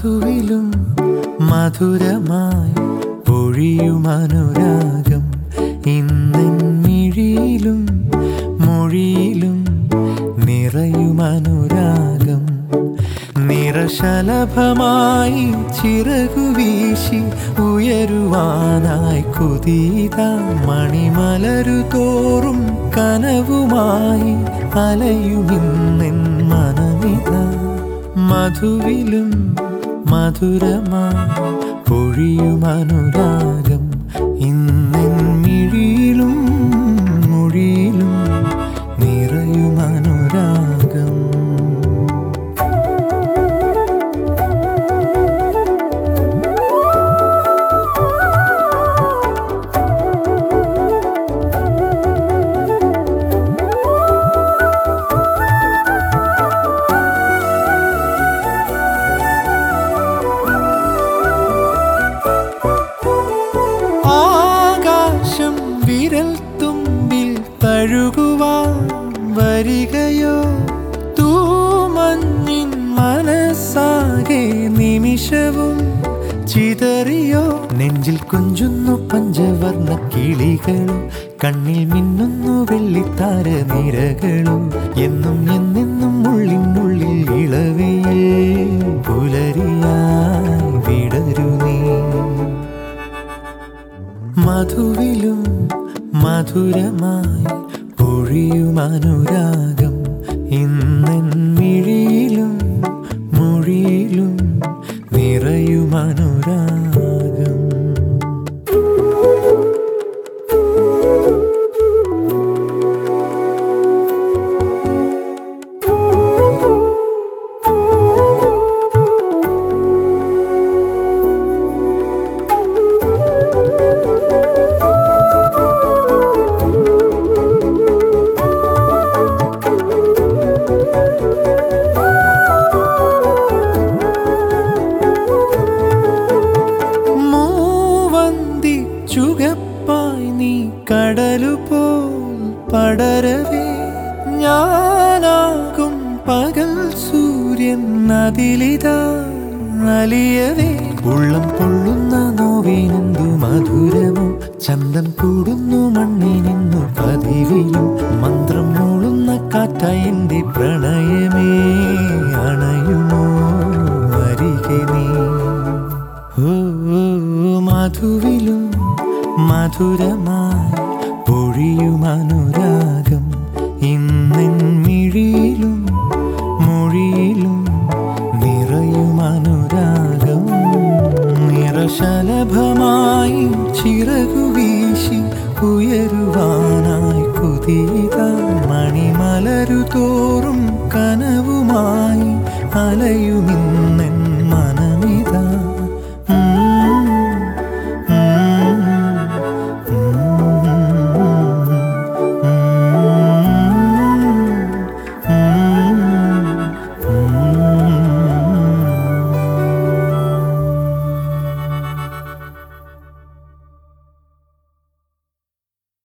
മധുവിലും മധുരമായി പൊഴിയുമനുരാഗം ഇന്നിഴിയിലും മൊഴിയിലും നിറയുമനുരാഗം നിറശലഭമായി ചിറകു വീശി ഉയരുവാനായി കുതീത മണിമലരു തോറും കനവുമായി അലയുമിന്നെൻ മനമിത മധുവിലും മധുരമായി പൊഴിയുമനുരാഗം ഇന്നെൻ മിഴിയിലും മൊഴിയിലും നിറയുമനുരാഗം ആകാശം വിരൽ തുമ്പിൽ തഴുകുവാൻ വരികയോ തൂമഞ്ഞിൻ മനസ്സാകെ നിമിഷവും ചിതറിയോ നെഞ്ചിൽ കുഞ്ചുന്നു പഞ്ചവർണ്ണ കിളികളും കണ്ണിൽ മിന്നുന്നു വെള്ളിത്താര നിരകളും എന്നും എന്നെന്നും ഉള്ളിനുള്ളിൽ ഇളവയിൽ പുലരിയായി വിടരു നീ മധുവിലും മധുരമായി പൊഴിയുമനുരാഗം ഇന്നെൻ മിഴിയിലും മൊഴിയിലും നിറയുമനുരാഗം മൂവന്തി ചുകപ്പായി നീ കടലുപോൽ പടരവേ ഞാനാകും പകൽ സൂര്യൻ അതിലിതാ അലിയവേ ഉള്ളം പൊള്ളുന്ന നോവിനെന്തു മധുരമോ ചന്തം കൂടുന്നു മണ്ണിനെന്നു പതിവിലും മന്ത്രം മൂളുന്ന കാറ്റായി എൻ്റെ പ്രണയമേ അണയുമോ അരികെ നീ ഓ മധുവിലും മധുരമായി പൊഴിയുമനുരാഗം ഇന്നെൻ മിഴിയിലും മൊഴിയിലും നിറയുമനുരാഗം നിറശലഭമായി ചിറകു വീശി ഉയരുവാനായി കുതീത മണിമലരു തോറും കനവുമായി അലയുമിന്നെൻ